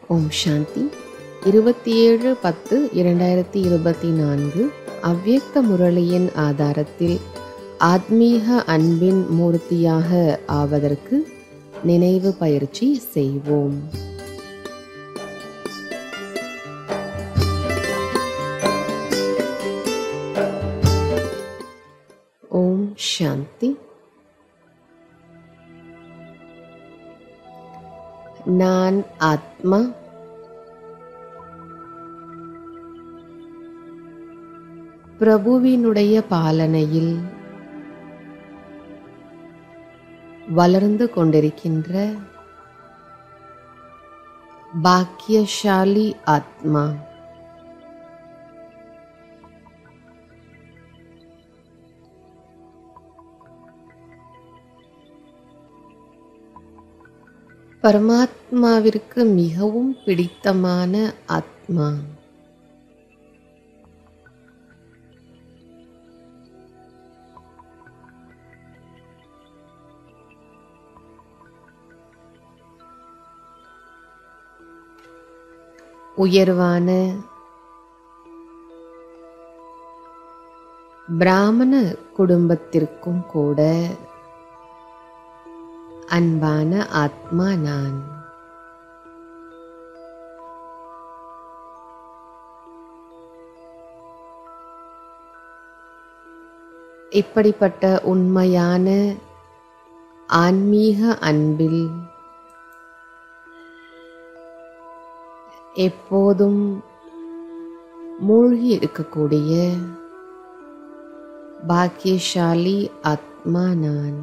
ஓம் சாந்தி இருபத்தி ஏழு பத்து இரண்டாயிரத்தி இருபத்தி நான்கு அவ்யக்த முரளியின் ஆதாரத்தில் ஆத்மீக அன்பின் மூர்த்தியாக ஆவதற்கு நினைவு பயிற்சி செய்வோம் ஓம் சாந்தி நான் ஆத்மா பிரபுவினுடைய பாலனையில் வளர்ந்து கொண்டிருக்கின்ற பாக்கியசாலி ஆத்மா பரமாத்மாவிற்கு மிகவும் பிடித்தமான ஆத்மா உயர்வான பிராமண குடும்பத்திற்கும் கூட அன்பான ஆத்மா நான் இப்படிப்பட்ட உண்மையான ஆன்மீக அன்பில் எப்போதும் மூழ்கி இருக்கக்கூடிய பாக்கியசாலி ஆத்மா நான்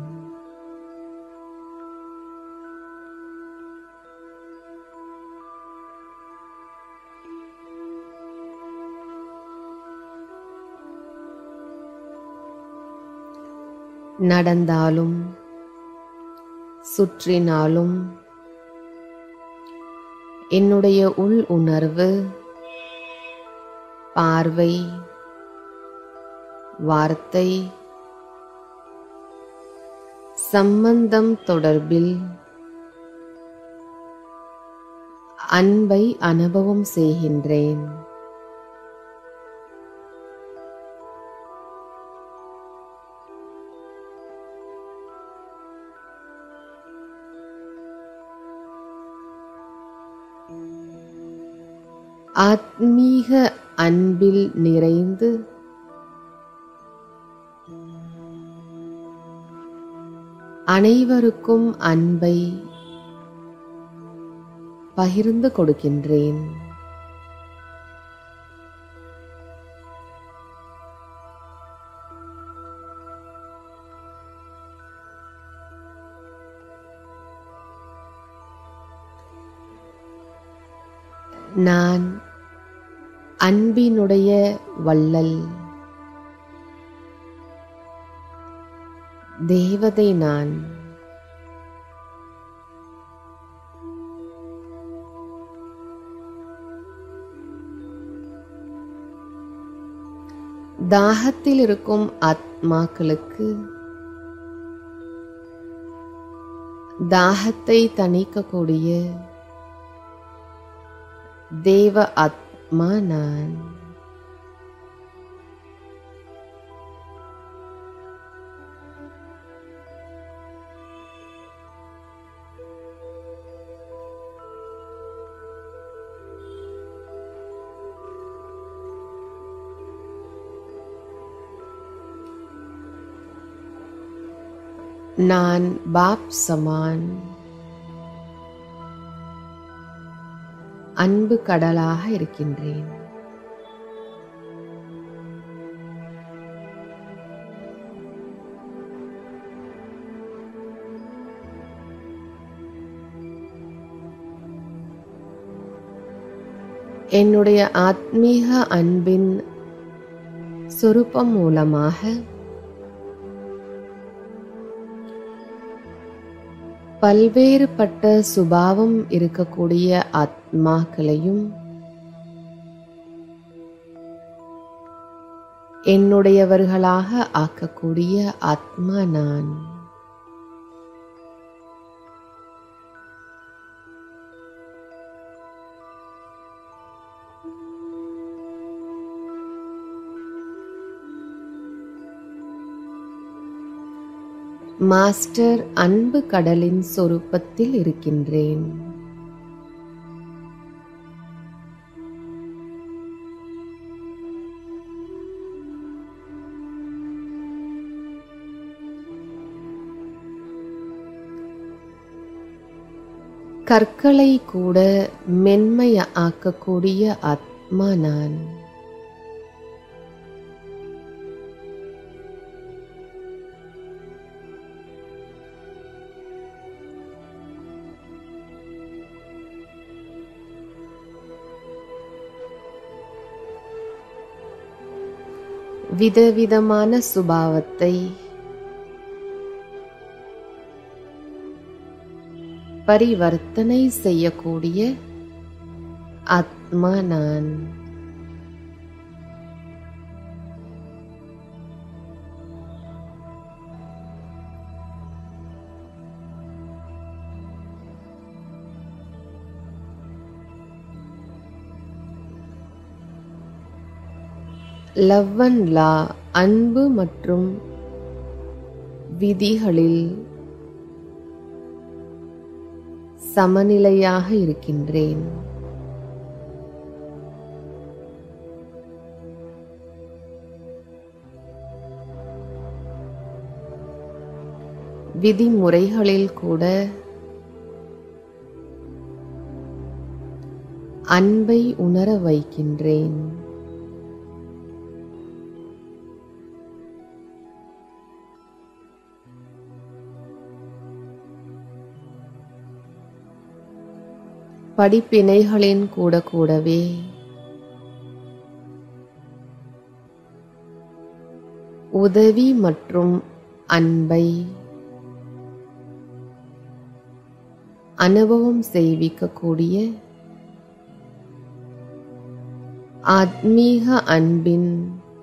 நடந்தாலும் சுற்றினாலும் என்னுடைய உள் உணர்வு பார்வை வார்த்தை சம்பந்தம் தொடர்பில் அன்பை அனுபவம் செய்கின்றேன் ஆத்மீக அன்பில் நிறைந்து அனைவருக்கும் அன்பை பகிர்ந்து கொடுக்கின்றேன் நான் அன்பினுடைய வள்ளல் தேவதை நான் தாகத்தில் இருக்கும் ஆத்மாக்களுக்கு தாகத்தை தணிக்கக்கூடிய தேவ ஆத்மா நான் நான் பாப் சமான் அன்பு கடலாக இருக்கின்றேன் என்னுடைய ஆத்மீக அன்பின் சொரூபம் மூலமாக பல்வேறுபட்ட சுபாவம் இருக்கக்கூடிய ஆத்மாக்களையும் என்னுடையவர்களாக ஆக்கக்கூடிய ஆத்மா நான் மாஸ்டர் அன்பு கடலின் சொரூபத்தில் இருக்கின்றேன் கற்களை கூட மென்மைய ஆக்கக்கூடிய ஆத்மா நான் விதவிதமான சுபாவத்தை பரிவர்த்தனை செய்யக்கூடிய ஆத்மா நான் லவ் அண்ட் லா அன்பு மற்றும் விதிகளில் சமநிலையாக இருக்கின்றேன் விதிமுறைகளில் கூட அன்பை உணர வைக்கின்றேன் படிப்பினைகளின் கூட கூடவே உதவி மற்றும் அன்பை அனுபவம் செய்விக்கக்கூடிய ஆத்மீக அன்பின்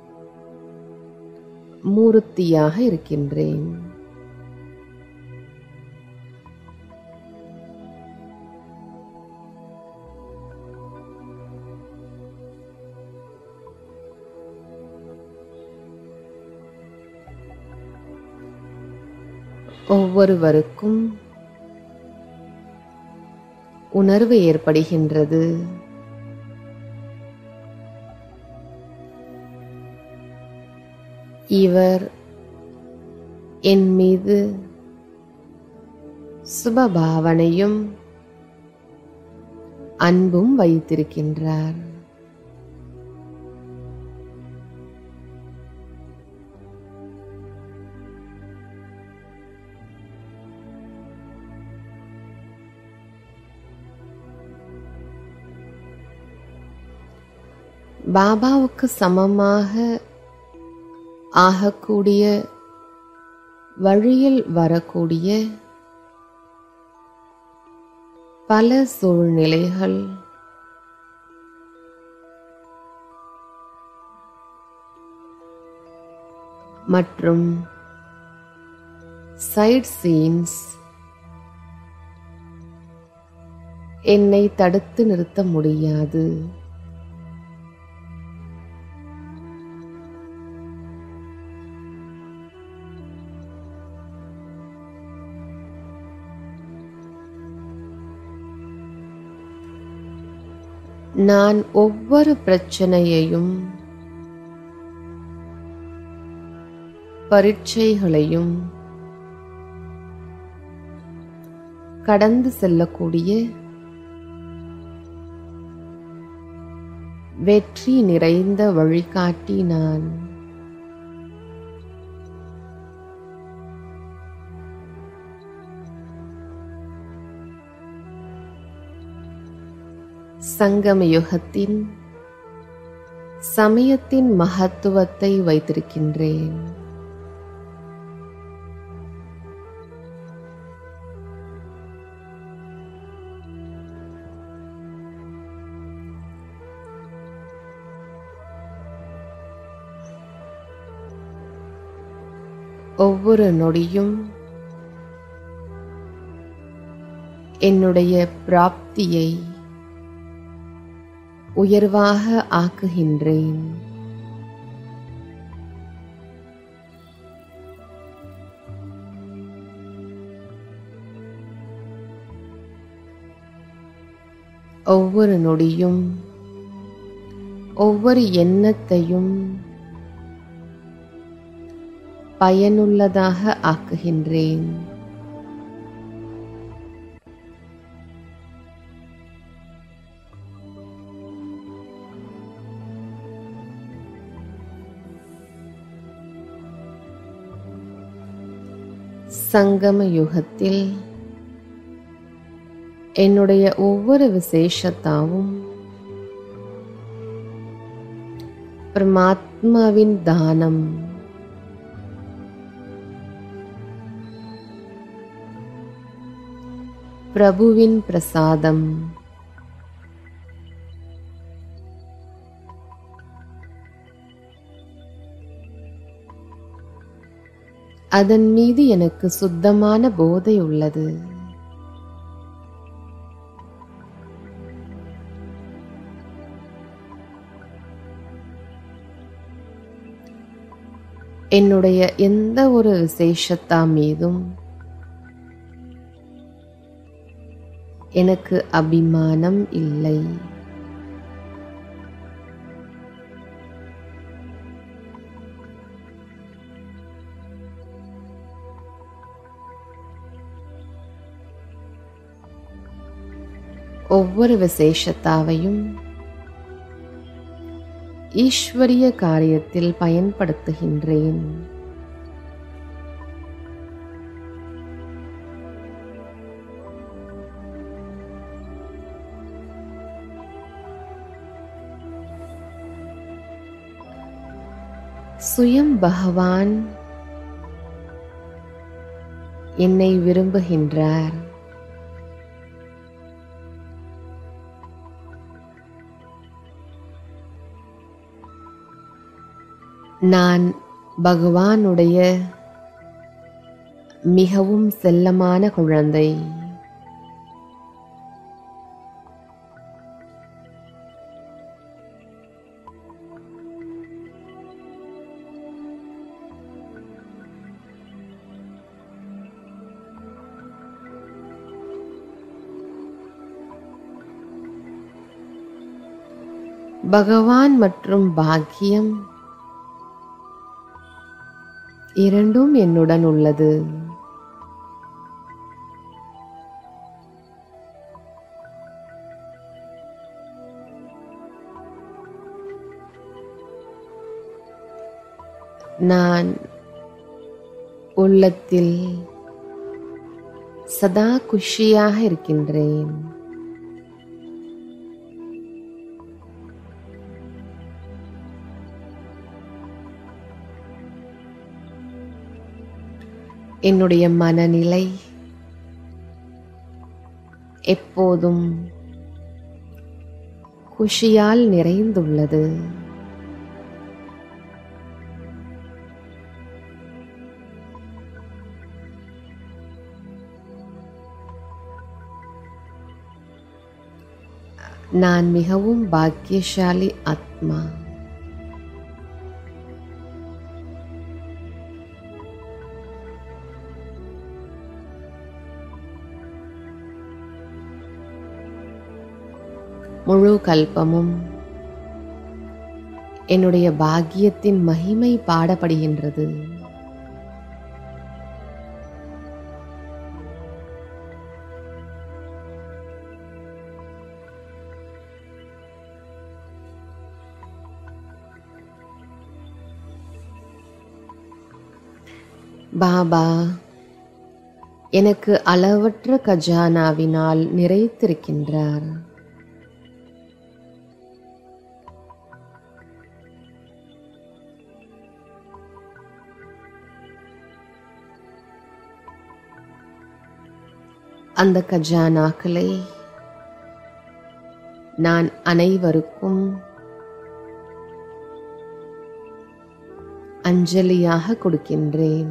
மூர்த்தியாக இருக்கின்றேன் ஒவ்வொருவருக்கும் உணர்வு ஏற்படுகின்றது இவர் என் மீது சுபபாவனையும் அன்பும் வைத்திருக்கின்றார் பாபாவுக்கு சமமாக ஆகக்கூடிய வழியில் வரக்கூடிய பல சூழ்நிலைகள் மற்றும் சைட் சீன்ஸ் என்னை தடுத்து நிறுத்த முடியாது நான் ஒவ்வொரு பிரச்சனையையும் பரீட்சைகளையும் கடந்து செல்லக்கூடிய வெற்றி நிறைந்த வழிகாட்டி நான் சங்கம யுகத்தின் சமயத்தின் மகத்துவத்தை வைத்திருக்கின்றேன் ஒவ்வொரு நொடியும் என்னுடைய பிராப்தியை உயர்வாக ஆக்குகின்றேன் ஒவ்வொரு நொடியும் ஒவ்வொரு எண்ணத்தையும் பயனுள்ளதாக ஆக்குகின்றேன் சங்கம யுகத்தில் என்னுடைய ஒவ்வொரு விசேஷத்தாவும் பரமாத்மாவின் தானம் பிரபுவின் பிரசாதம் அதன் மீது எனக்கு சுத்தமான போதை உள்ளது என்னுடைய எந்த ஒரு விசேஷத்தா மீதும் எனக்கு அபிமானம் இல்லை ஒவ்வொரு விசேஷத்தாவையும் ஈஸ்வரிய காரியத்தில் பயன்படுத்துகின்றேன் சுயம் பகவான் என்னை விரும்புகின்றார் நான் பகவானுடைய மிகவும் செல்லமான குழந்தை பகவான் மற்றும் பாக்கியம் இரண்டும் என்னுடன் உள்ளது நான் உள்ளத்தில் சதா குஷியாக இருக்கின்றேன் என்னுடைய மனநிலை எப்போதும் குஷியால் நிறைந்துள்ளது நான் மிகவும் பாக்கியசாலி ஆத்மா முழு கல்பமும் என்னுடைய பாக்கியத்தின் மகிமை பாடப்படுகின்றது பாபா எனக்கு அளவற்ற கஜானாவினால் நிறைத்திருக்கின்றார் அந்த கஜானாக்களை நான் அனைவருக்கும் அஞ்சலியாக கொடுக்கின்றேன்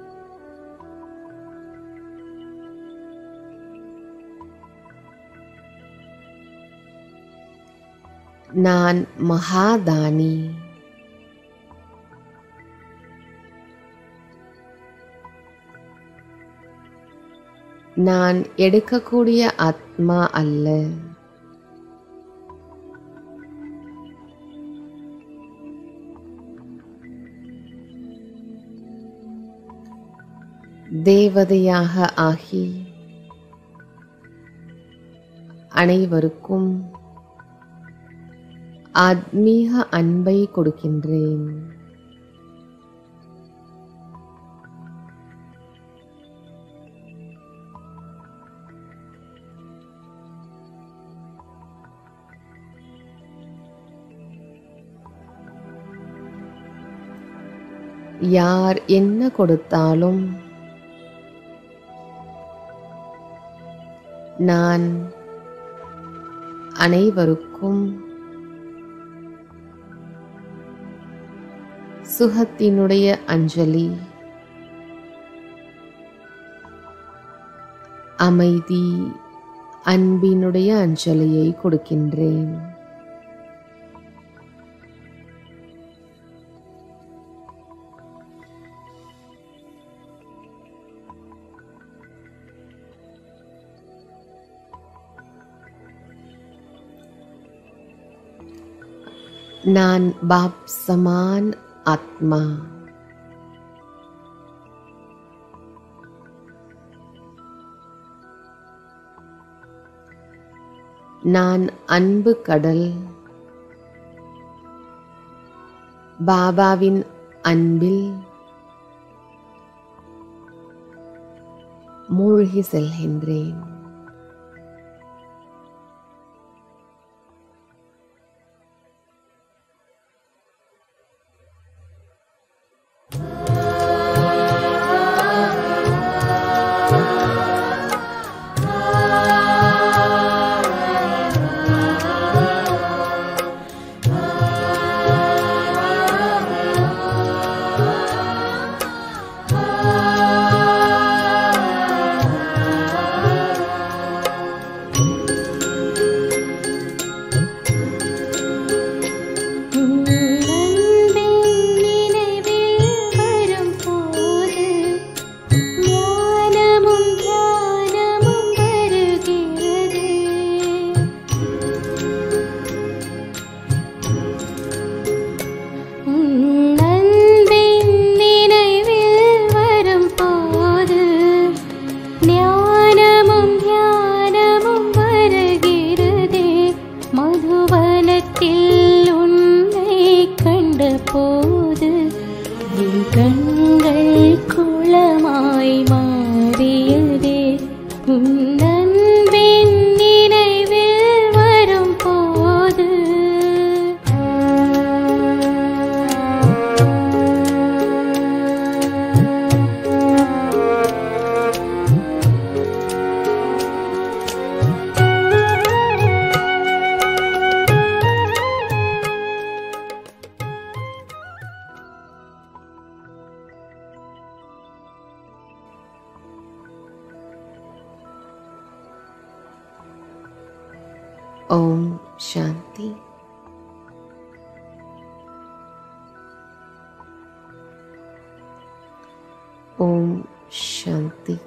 நான் மகாதானி நான் எடுக்கக்கூடிய ஆத்மா அல்ல தேவதையாக ஆகி அனைவருக்கும் ஆத்மீக அன்பை கொடுக்கின்றேன் யார் என்ன கொடுத்தாலும் நான் அனைவருக்கும் சுகத்தினுடைய அஞ்சலி அமைதி அன்பினுடைய அஞ்சலியை கொடுக்கின்றேன் நான் பாப் சமான் ஆத்மா நான் அன்பு கடல் பாபாவின் அன்பில் மூழ்கி செல்கின்றேன் அன்பின் நினைவில் வரும்போது ஞானமும் தியானமும் வருகிறது உன் அன்பின் நினைவில் வரும்போது ஞானமும் தியானமும் வருகிறதே மதுவனத்தில் உன்னை கண்ட போது என் கண்கள் குளமாய் மாறியதே உன் அன்பின் நினைவில் வரும்போது ஓம் சாந்தி ஓம் சாந்தி